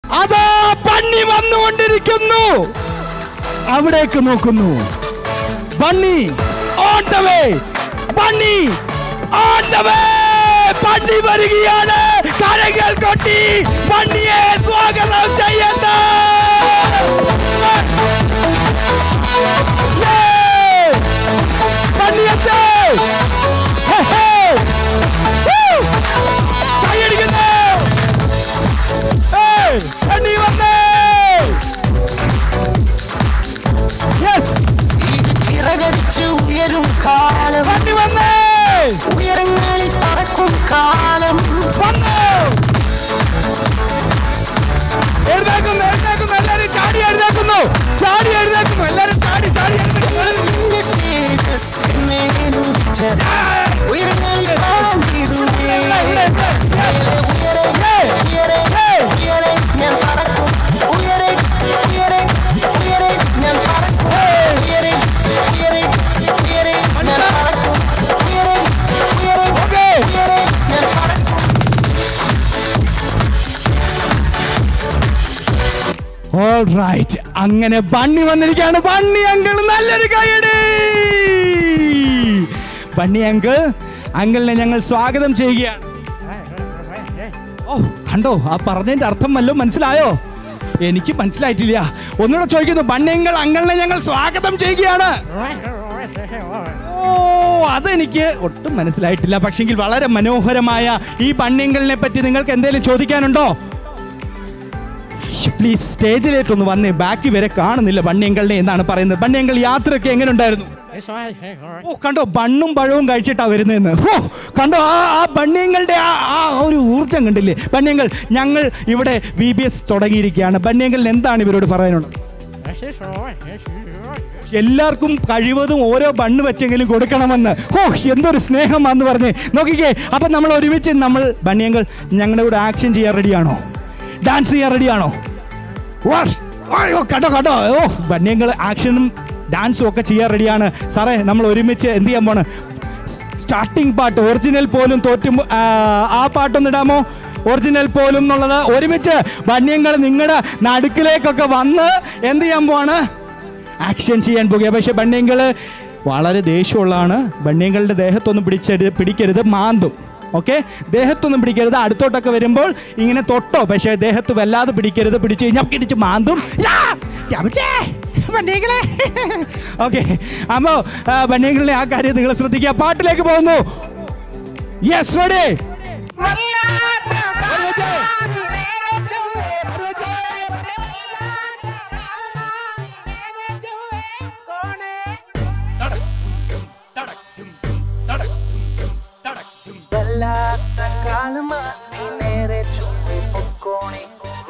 അതാ ബണ്ണി വന്നുകൊണ്ടിരിക്കുന്നു അവിടേക്ക് നോക്കുന്നു bunny on the way bunny on the way bunny വരികയാണ് കരങ്ങൾ കൊട്ടി ബണ്ണിയെ സ്വാഗതം ചെയ്യുന്നു Yeah! ബണ്ണിയെത്തേ! Hey, hey! Woo! കൈയടിക്കുന്നു! Hey! ബണ്ണി വന്നേ! Yes! ചിറകടിച്ച് ഉയരും കാലം ബണ്ണി വന്നേ! ഉയരങ്ങളിൽ പറക്കും കാലം വന്നു! എഴുന്നേക്കുന്നു എഴുന്നേക്കുന്നു എല്ലാരും ചാടി എഴുന്നേക്കുന്നു ചാടി എഴുന്നേക്കുന്നു എല്ലാരും ചാടി ചാടി എഴുന്നേക്കുന്നു നിന്റെ തേജസ് എന്നെ ഉദിച്ച ഉയരങ്ങളിൽ പറന്നിടുവേ ഉയരെ ഉയരെ ഉയരെ ഉയരെ ഞാൻ പറക്കും ഉയരെ ഉയരെ ഉയരെ ഞാൻ പറക്കും ഉയരെ ഉയരെ ഉയരെ ഞാൻ പറക്കും ഉയരെ ഉയരെ Okay. ഉയരെ ഞാൻ പറക്കും ഓൾ റൈറ്റ് അങ്ങനെ ബണ്ണി വന്നിരിക്കുകയാണ് ബണ്ണി അങ്കിൾ നല്ലൊരു കൈയടി ബണ്ണി അങ്കിൾ അങ്കിളിനെ ഞങ്ങൾ സ്വാഗതം ചെയ്യുകയാണ് ഓ കണ്ടോ ആ പറഞ്ഞതിന്റെ അർത്ഥം വല്ലതും മനസ്സിലായോ എനിക്ക് മനസ്സിലായിട്ടില്ല ഒന്നുകൂടെ ചോദിക്കുന്നു ബണ്ണി അങ്കിൾ അങ്കിളിനെ ഞങ്ങൾ സ്വാഗതം ചെയ്യുകയാണ് ഓ അതെനിക്ക് ഒട്ടും മനസ്സിലായിട്ടില്ല പക്ഷെങ്കിൽ വളരെ മനോഹരമായ ഈ ബണ്ണിയങ്കളിനെ പറ്റി നിങ്ങൾക്ക് എന്തെങ്കിലും ചോദിക്കാനുണ്ടോ പ്ലീസ് സ്റ്റേജിലേക്കൊന്ന് വന്നേ ബാക്കി വരെ കാണുന്നില്ല ബണ്ണിയങ്കളിനെ എന്നാണ് പറയുന്നത് ബണ്ണിയങ്കൾ യാത്രയൊക്കെ എങ്ങനെ ഉണ്ടായിരുന്നു ഓ കണ്ടോ ബണ്ണും പഴവും കഴിച്ചിട്ടാ വരുന്നതെന്ന് ഓ കണ്ടോ ആ ആ ബണ്ണിയങ്ങളുടെ ആ ആ ഒരു ഊർജം കണ്ടില്ലേ ബണ്ണിയങ്ങൾ ഞങ്ങൾ ഇവിടെ വി ബി എസ് തുടങ്ങിയിരിക്കുകയാണ് ബണ്ണിയങ്ങളിൽ എന്താണ് ഇവരോട് പറയാനുള്ളത് എല്ലാവർക്കും കഴിവതും ഓരോ ബണ്ണ് വെച്ചെങ്കിലും കൊടുക്കണമെന്ന് ഓ എന്തൊരു സ്നേഹമാന്ന് പറഞ്ഞ് നോക്കിക്കേ അപ്പം നമ്മൾ ഒരുമിച്ച് നമ്മൾ ബണ്ണിയങ്ങൾ ഞങ്ങളുടെ കൂടെ ആക്ഷൻ ചെയ്യാൻ റെഡിയാണോ ഡാൻസ് ചെയ്യാൻ റെഡിയാണോ ഓ കണ്ടോ കണ്ടോ ഓ ബണ്ണിയങ്ങൾ ആക്ഷനും ഡാൻസും ഒക്കെ ചെയ്യാൻ റെഡിയാണ് സാറേ നമ്മൾ ഒരുമിച്ച് എന്ത് ചെയ്യാൻ പോണ് സ്റ്റാർട്ടിംഗ് പാട്ട് ഒറിജിനൽ പോലും തോറ്റും ആ, ആ പാട്ടൊന്ന് ഇടാമോ ഒറിജിനൽ പോലും എന്നുള്ളത് ഒരുമിച്ച് ബണ്യങ്ങൾ നിങ്ങളുടെ നടുക്കിലേക്കൊക്കെ വന്ന് എന്ത് ചെയ്യാൻ പോവാണ് ആക്ഷൻ ചെയ്യാൻ പോകുക പക്ഷെ ബണ്യങ്ങൾ വളരെ ദേഷ്യമുള്ളതാണ് ബണ്യങ്ങളുടെ ദേഹത്തൊന്നും പിടിച്ചെടു പിടിക്കരുത് മാന്തും ഓക്കെ ദേഹത്തൊന്നും പിടിക്കരുത് അടുത്തോട്ടൊക്കെ വരുമ്പോൾ ഇങ്ങനെ തൊട്ടോ പക്ഷേ ദേഹത്ത് വല്ലാതെ പിടിക്കരുത് പിടിച്ചു കഴിഞ്ഞാൽ പിടിച്ച് മാന്തും ഓക്കെ അപ്പോ ബണ്യങ്ങളുടെ ആ കാര്യം നിങ്ങൾ ശ്രദ്ധിക്കുക പാട്ടിലേക്ക് പോകുന്നു യെസ് റെഡി വല്ലാത്ത കാലമാ നീ നേരെ ചുവി പൊക്കോണേ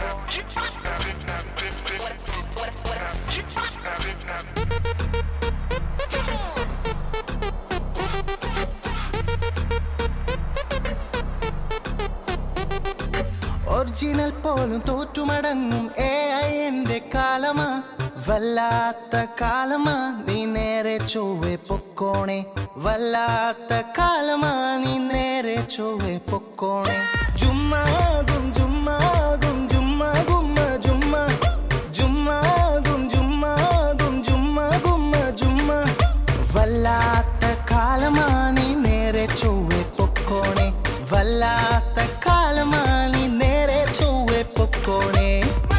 ഒറിജിനൽ പോലും തോറ്റുമടങ്ങും എ ഐ എന്റെ കാലമാ വല്ലാത്ത കാലമാ നീ നേരെ ചൊവ്വെ പൊക്കോണേ വല്ലാത്ത കാലമാ നീ നേരെ ചൊവ്വെ പൊക്കോണേ ജുമ്മാകും ജുമ്മാകും ജുമ്മാ ഗുമ്മ ജുമ്മ ജുമ്മാകും ജുമ്മാകും ജുമ്മ ഗുമ്മ ജുമ്മ വല്ലാത്ത കാലമാ നീ നേരെ ചൊവ്വെ പൊക്കോണേ വല്ലാത്ത കാലമാ നീ നേരെ ചൊവ്വെ പൊക്കോണേ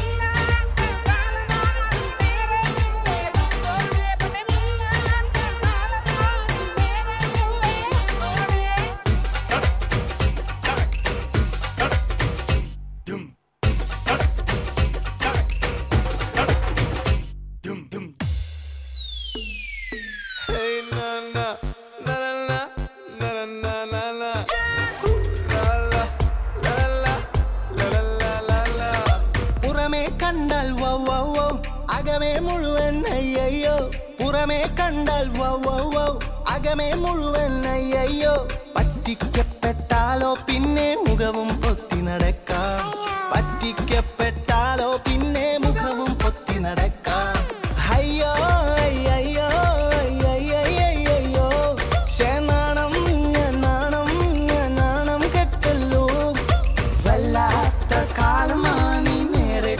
പുറമേ കണ്ടാൽ വൗ വൗ വൗ അകമേ മുഴുവൻ അയ്യയ്യോ പുറമേ കണ്ടാൽ വൗ വൗ വൗ അകമേ മുഴുവൻ അയ്യയ്യോ പറ്റിക്കപ്പെട്ടാലോ പിന്നെ മുഖവും പൊത്തി നടക്കാം പറ്റിക്കപ്പെട്ടാലോ പിന്നെ മുഖവും പൊത്തി നടക്കാം അയ്യോ അയ്യോ അയ്യോ നാണം ഞാൻ നാണം ഞാൻ നാണം കെട്ടല്ലോ വല്ലാത്ത കാലമാ നീ നേരെ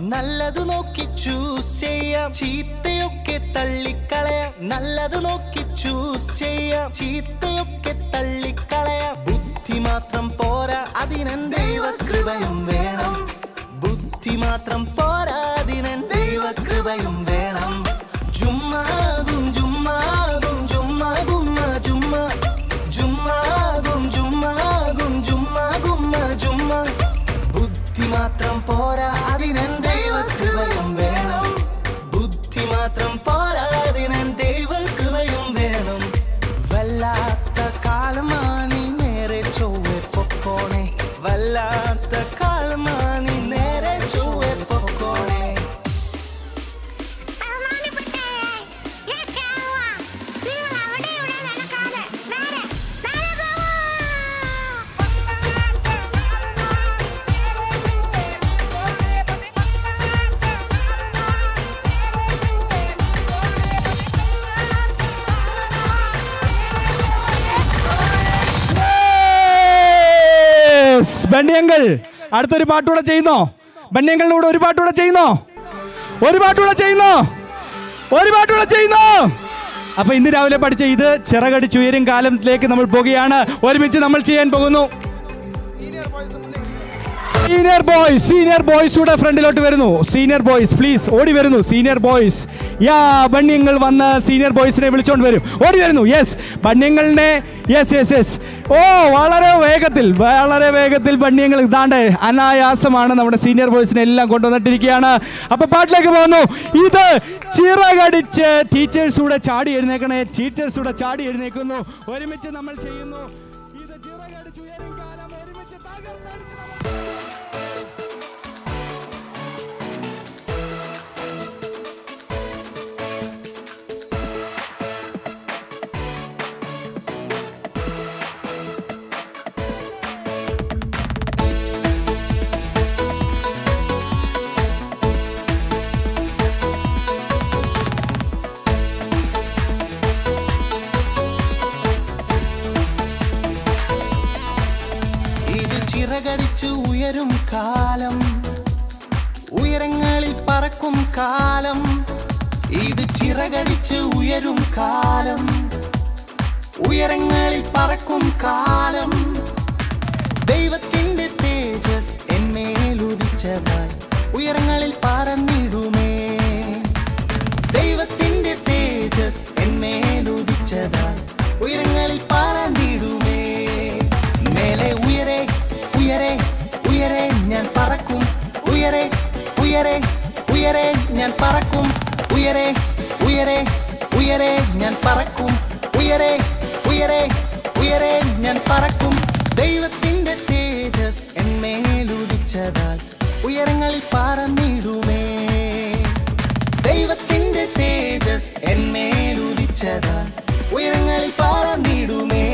നല്ലത് നോക്കി ചൂസ് ചെയ്യാം ചീത്തയൊക്കെ തള്ളിക്കളയാം നല്ലത് നോക്കി ചൂസ് ചെയ്യാം ചീത്തയൊക്കെ തള്ളിക്കളയാം ബുദ്ധി മാത്രം പോരാ അതിനൻ ദൈവകൃപയും വേണം ബുദ്ധി മാത്രം പോരാ അതിനൻ ദൈവകൃപയും വേണം ജുമ്മാകും ജുമ്മാകും ജുമ്മാ ഗുമ്മ ജുമ്മ ജുമ്മാകും ജുമ്മാകും ജുമ്മാ ഗുമ്മ ജുമ്മ ബുദ്ധി മാത്രം പോരാ അതിനൻ ദൈവകൃപയും വേണം ബുദ്ധി മാത്രം പോരാ അതിനൻ ദൈവകൃപയും വേണം വല്ലാത്ത കാലമാണി നേരെ ചൊവ്വെ പൊക്കോണേ വല്ലാത്ത കാലമാണി നേരെ ചൊവ്വെ പൊക്കോണേ Yes! ബണ്ണിയങ്കൾ അടുത്തൊരു പാട്ടുകൂടെ ചെയ്യുന്നോ ബണ്ണിയങ്കളുടെ കൂടെ ഒരു പാട്ടുകൂടെ ചെയ്യുന്നോ ഒരു പാട്ടുകൂടെ ചെയ്യുന്നോ ഒരു പാട്ടുകൂടെ ചെയ്യുന്നോ അപ്പൊ ഇന്ന് രാവിലെ പഠിച്ച ഇത് ചിറകടിച്ചുയരും കാലത്തിലേക്ക് നമ്മൾ പോകുകയാണ് ഒരുമിച്ച് നമ്മൾ ചെയ്യാൻ പോകുന്നു സീനിയർ ബോയ്സ് സീനിയർ ബോയ്സ് കൂടെ ഫ്രണ്ടിലോട്ട് വരുന്നു സീനിയർ ബോയ്സ് പ്ലീസ് ഓടി വരുന്നു സീനിയർ ബോയ്സ് യാ ബണ്യങ്ങൾ വന്ന് സീനിയർ ബോയ്സിനെ വിളിച്ചോണ്ട് വരും ഓടി വരുന്നു യെസ് ബണ്യങ്ങളിനെ യെസ് യെസ് യെസ് ഓ വളരെ വേഗത്തിൽ വളരെ വേഗത്തിൽ ബണ്യങ്ങൾ ഇതാണ്ട് അനായാസമാണ് നമ്മുടെ സീനിയർ ബോയ്സിനെ എല്ലാം കൊണ്ടുവന്നിട്ടിരിക്കുകയാണ് അപ്പൊ പാട്ടിലേക്ക് പോകുന്നു ഇത് ചിറകടിച്ച് ടീച്ചേഴ്സ് കൂടെ ചാടി എഴുന്നേക്കണേ ടീച്ചേഴ്സ് കൂടെ ചാടി എഴുന്നേക്കുന്നു ഒരുമിച്ച് നമ്മൾ ചെയ്യുന്നു ഇത് ചിറകടിച്ചുയരും കാലം ഒരുമിച്ച് തകർത്തടിച്ച് നമ്മൾ ഇത് ചിറകടിച്ചു ഉയരും കാലം ഉയരങ്ങളിൽ പറക്കും കാലം ഇത് ചിറകടിച്ച് ഉയരും കാലം ഉയരങ്ങളിൽ പറക്കും കാലം ദൈവത്തിന്റെ തേജസ് എന്മേലുദിച്ചതായി ഉയരങ്ങളിൽ പറന്നിടുമേ ദൈവത്തിന്റെ തേജസ് എന്മേലുദിച്ചതായി ഉയരങ്ങളിൽ പറന്നിടുമേ മേലെ ഉയരെ ഉയരെ ഉയരെ ഞാൻ പറക്കും ഉയരെ ഉയരെ ഉയരെ ഞാൻ പറക്കും ഉയരെ ഉയരെ ഉയരെ ഞാൻ പറക്കും ഉയരെ ഉയരെ ഉയരെ ഞാൻ പറക്കും ദൈവത്തിന്റെ തേജസ് എന്മേലുദിച്ചതാൽ ഉയരങ്ങളിൽ പറന്നിടുമേ ദൈവത്തിന്റെ തേജസ് എന്മേലുദിച്ചതാൽ ഉയരങ്ങളിൽ പറന്നിടുമേ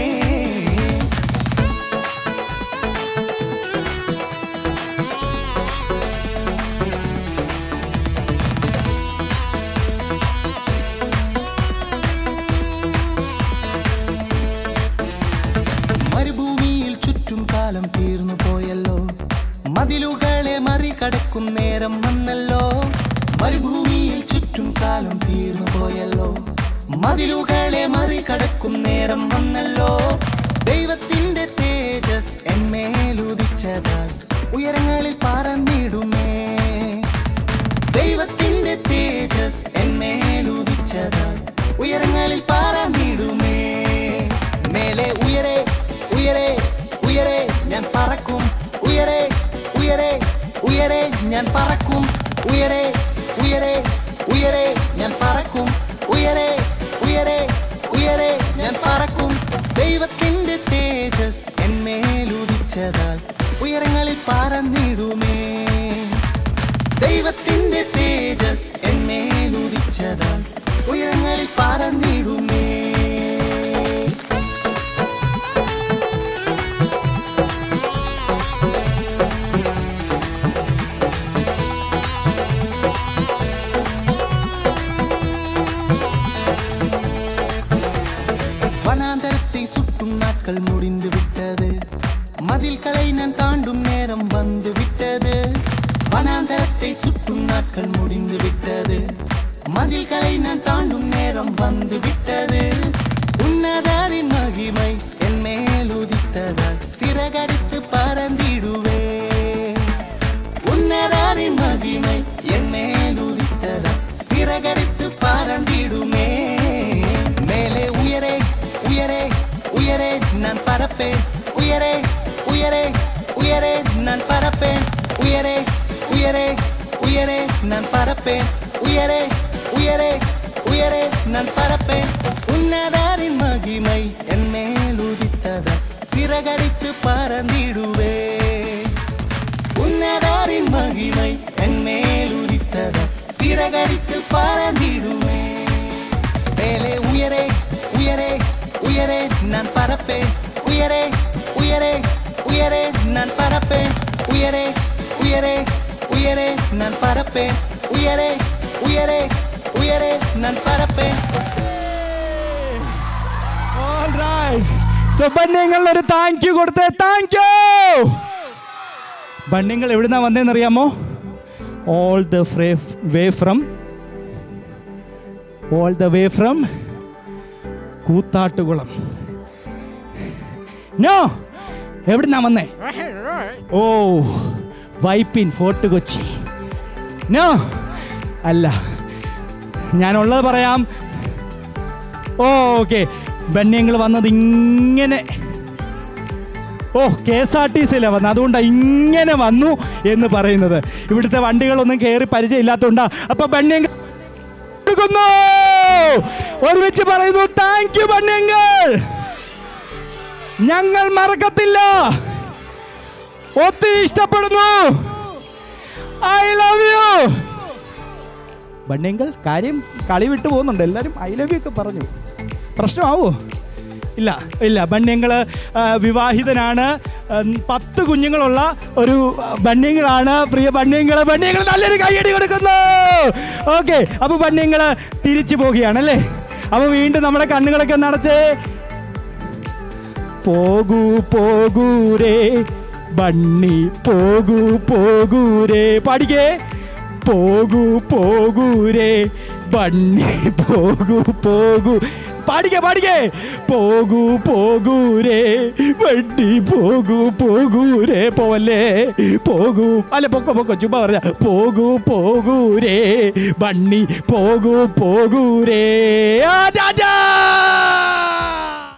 മരുഭൂമിയിൽ ചുറ്റും കാലം തീർന്നു പോയല്ലോ മതിലുകളെ മറികടക്കും നേരം വന്നല്ലോ മരുഭൂമിയിൽ ചുറ്റും കാലം തീർന്നു പോയല്ലോ മതിലുകളെ മറികടക്കും നേരം വന്നല്ലോ ദൈവത്തിന്റെ തേജസ് എന്മേലുദിച്ചതാൽ ഉയരങ്ങളിൽ പറന്നിടുമേ ദൈവത്തിന്റെ തേജസ് എന്മേലുദിച്ചതാൽ ഉയരങ്ങളിൽ പറന്നിടുമേ മേലെ ഉയരെ ഉയരെ ഉയരെ ഞാൻ പറക്കും ഉയരെ ഉയരെ ഉയരെ ഞാൻ പറക്കും ഉയരെ ഉയരെ ഉയരെ ഞാൻ പറക്കും ഉയരെ ഉയരെ ഉയരെ ഞാൻ പറക്കും ദൈവത്തിന്റെ തേജസ് എന്മേലുദിച്ചതാൽ ഉയരങ്ങളിൽ പറന്നിടുമേ ദൈവത്തിന്റെ തേജസ് എന്മേലുദിച്ചതാൽ ഉയരങ്ങളിൽ പറന്നിടുമേ வனாந்தரத்தை சுட்டும் நாட்கள் முடிந்து விட்டது மதில்களை நான் தாண்டும் நேரம் வந்து விட்டது வனாந்தர வனாந்தரத்தை சுற்றும் நாட்கள் முடிந்து விட்டது மதில்களை நான் தாண்டும் நேரம் வந்து விட்டது உன்னதாரின் மகிமை என் மேல் உதித்ததால் சிறகடித்து பறந்திடுவே உன்னதாரின் மகிமை என் மேல் உதித்ததால் சிறகடித்து பறந்திடுமே மேலே உயரே உயரே உயரே நான் பறப்பேன் உயரே உயரே உயரே நான் பறப்பேன் உயரே உயரே உயரே நான் பறப்பேன் உயரே உயரே உயரே நான் பறப்பேன் உன்னதாரின் மகிமை என் மேல் உதித்ததா சிறகடித்து பறந்திடுவே உன்னதாரின் மகிமை என் மேல் உதித்ததா சிறகடித்து பறந்திடுவே மேலே உயரே உயரே உயரே நான் பறப்பேன் உயரே உயரே உயரே நான் பறப்பேன் உயரே உயரே உயரே நான் பறப்பேன் உயரே உயரே உயரே நான் பறப்பேன் സോ ബണ്യങ്ങളിൽ ഒരു താങ്ക് യു കൊടുത്തേ താങ്ക് യു ബണ്യങ്ങൾ എവിടുന്നാ വന്നതെന്ന് അറിയാമോ all the way from all the way from Koothattukulam no എവിടുന്നാ വന്നേ ഓ വൈപ്പിൻ ഫോർട്ട് കൊച്ചി നോ അല്ല ഞാനുള്ളത് പറയാം ഓക്കെ ബണ്യങ്ങൾ വന്നത് ഇങ്ങനെ ഓ കെ എസ് ആർ ടി സിയിലാണ് വന്നത് അതുകൊണ്ടാണ് ഇങ്ങനെ വന്നു എന്ന് പറയുന്നത് ഇവിടുത്തെ വണ്ടികളൊന്നും കയറി പരിചയമില്ലാത്തതുകൊണ്ടാ അപ്പൊ ബണ്യങ്ങൾ കൊടുക്കുന്നു ഒരുമിച്ച് പറയുന്നു താങ്ക് യു ബണ്യങ്ങൾ ഞങ്ങൾ മറക്കത്തില്ല ഒത്തിരി ഇഷ്ടപ്പെടുന്നു ഐ ലവ് യു ബണ്യങ്ങൾ കാര്യം കളി വിട്ടു പോകുന്നുണ്ട് എല്ലാവരും ഐ ലവ് യു ഒക്കെ പറഞ്ഞു പ്രശ്നമാവോ ഇല്ല ഇല്ല ബണ്യങ്ങൾ വിവാഹിതനാണ് ഉം, പത്ത് കുഞ്ഞുങ്ങളുള്ള ഒരു ബണ്യങ്ങളാണ് പ്രിയ ബണ്യങ്ങൾ ബണ്യങ്ങൾ നല്ലൊരു കൈയടി കൊടുക്കുന്നു ഓക്കെ അപ്പൊ ബണ്യങ്ങൾ തിരിച്ചു പോവുകയാണ് അല്ലേ അപ്പൊ വീണ്ടും നമ്മുടെ കണ്ണുകളൊക്കെ നടച്ച് പോകൂ പോകൂരേ ബണ്ണി പോകൂ പോകൂരേ പാടിക്കേ പോകൂ പോകൂരേ ബണ്ണി പോകൂ പോകൂ പാടിക്കേ പാടിക്കേ പോകൂ പോകൂരേ ബണ്ണി പോകൂ പോകൂരേ പോവല്ലേ പോകൂ അല്ല പൊക്കോ പൊക്കോ ചുമ്മാ പറഞ്ഞ പോകൂ പോകൂരേ ബണ്ണി പോകൂ പോകൂരേ ആ ടാറ്റാ